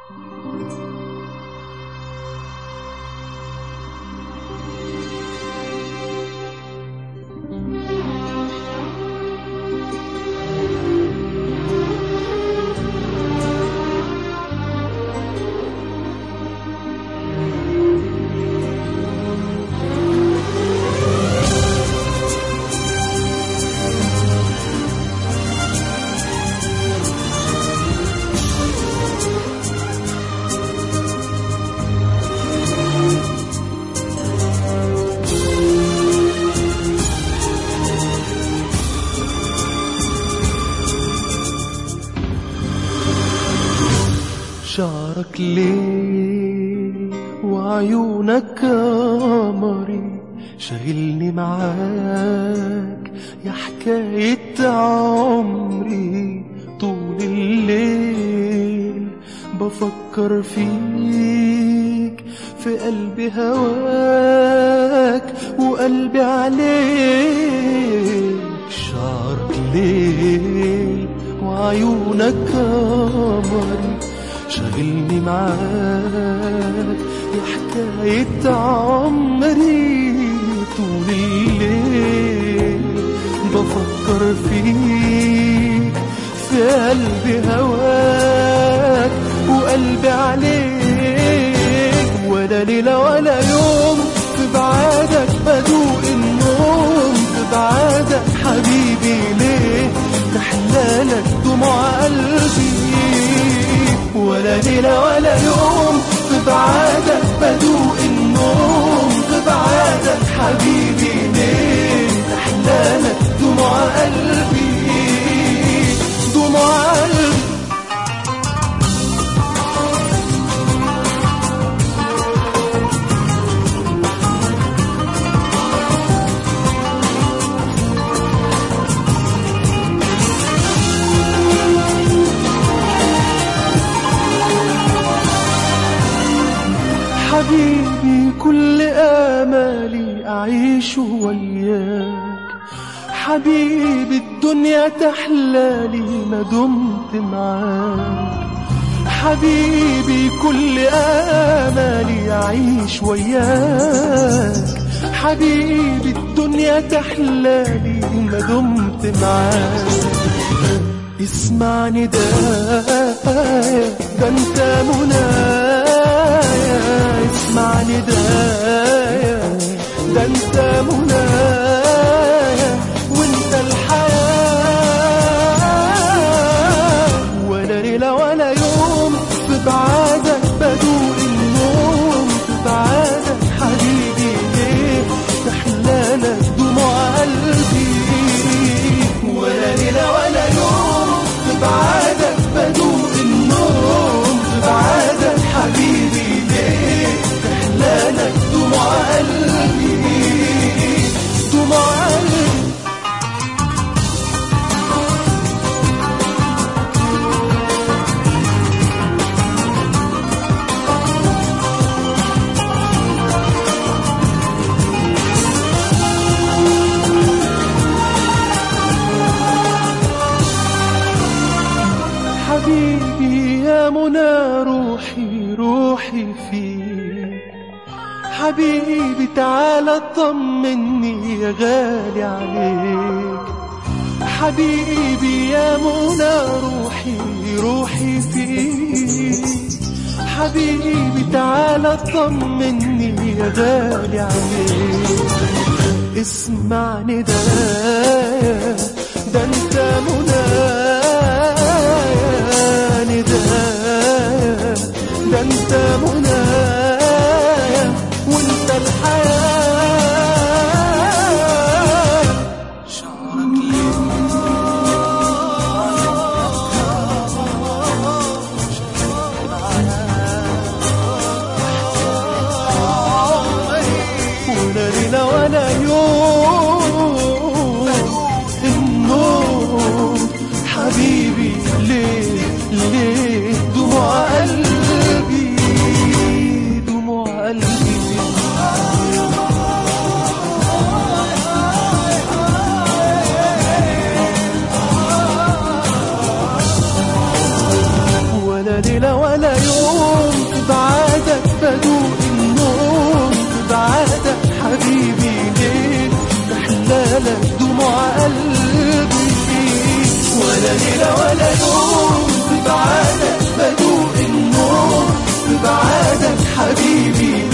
شعرك ليه وعيونك قمري شغلني معاك يا حكاية عمري طول الليل بفكر فيك في قلبي هواك وقلبي عليك شعرك ليل وعيونك قمري شغلني معاك يا حكاية عمري طول الليل بفكر فيك في قلبي هواك وقلبي عليك ولا ليلة ولا يوم في بعادك بدوق النوم في بعادك حبيبي ليه تحلالك دموع قلبي ولا ليلة ولا يوم في بعادك بدوق النوم في بعادك حبيبي ليه تحلالك دموع قلبي دموع قلبي حبيبي كل آمالي أعيش وياك حبيبي الدنيا تحلالي ما دمت معاك حبيبي كل آمالي أعيش وياك حبيبي الدنيا تحلالي ما دمت معاك اسمعني ده ده انت منايا اسمعني ده ده انت منايا وانت الحياة ولا ليلة ولا يوم في بعادك بدوق النوم في بعادك حبيبي ليه تحلالك دموع قلبي ولا ليلة ولا يوم في بعادك بدوق النوم في بعادك حبيبي ليه تحلالك دموع قلبي دموع قلبي حبيبي يا منى روحي روحي فيك حبيبي تعالى طمني يا غالي عليك حبيبي يا منى روحي روحي فيك حبيبي تعالى طمني يا غالي عليك اسمعني ده ده انت منايا ندايا ده انت منايا وانت الحياة شعرك ولا ليلة ولا يوم النوم حبيبي ليه ليه دموع قلبي دموع قلبي ولا ليلة ولا يوم ليلة ولا يوم في بعادك بدوق النور في بعادك حبيبي